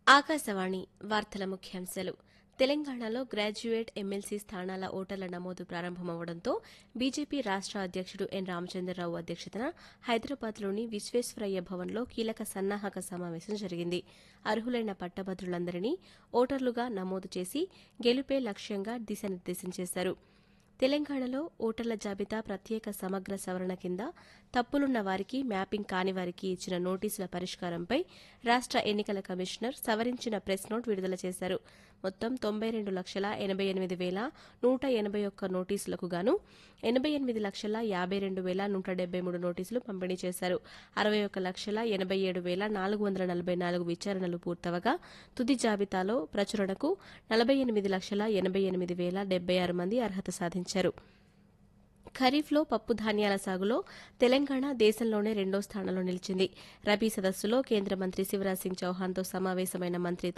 ఆకాశవాణి వార్తల ముఖ్యాంశాలు తెలంగాణలో గ్రాడ్యుయేట్ ఎమ్మెల్సీ స్థానాల ఓటర్ల నమోదు ప్రారంభమవడంతో బీజేపీ రాష్ట అధ్యక్షుడు ఎన్ రామచంద్రరావు అధ్యక్షతన హైదరాబాద్లోని విశ్వేశ్వరయ్య భవన్లో కీలక సన్నాహక సమావేశం జరిగింది అర్హులైన పట్టభద్రులందరినీ ఓటర్లుగా నమోదు చేసి గెలుపే లక్ష్యంగా దిశానిర్దేశం చేశారు తెలంగాణలో ఓటర్ల జాబితా ప్రత్యేక సమగ్ర సవరణ కింద తప్పులున్న వారికి మ్యాపింగ్ కాని వారికి ఇచ్చిన నోటీసుల పరిష్కారంపై రాష్ట ఎన్నికల కమిషనర్ సవరించిన ప్రెస్ నోట్ విడుదల చేశారు మొత్తం తొంభై రెండు లక్షల ఎనబై ఎనిమిది వేల నూట ఎనబై ఒక్క నోటీసులకు గాను ఎనబై ఎనిమిది లక్షల యాబై రెండు వేల నూట డెబ్బై మూడు నోటీసులు పంపిణీ చేశారు అరవై ఒక్క లక్షల ఎనబై ఏడు వేల నాలుగు వందల నలభై నాలుగు విచారణలు పూర్తవగా తుది జాబితాలో ప్రచురణకు నలభై ఎనిమిది లక్షల ఎనబై ఎనిమిది వేల డెబ్బై ఆరు మంది అర్హత సాధించారు ఖరీఫ్లో పప్పు ధాన్యాల సాగులో తెలంగాణ దేశంలోనే రెండో స్థానంలో నిలిచింది రబీ సదస్సులో కేంద్ర మంత్రి శివరాజ్ సింగ్ చౌహాన్తో సమావేశమైన మంత్రి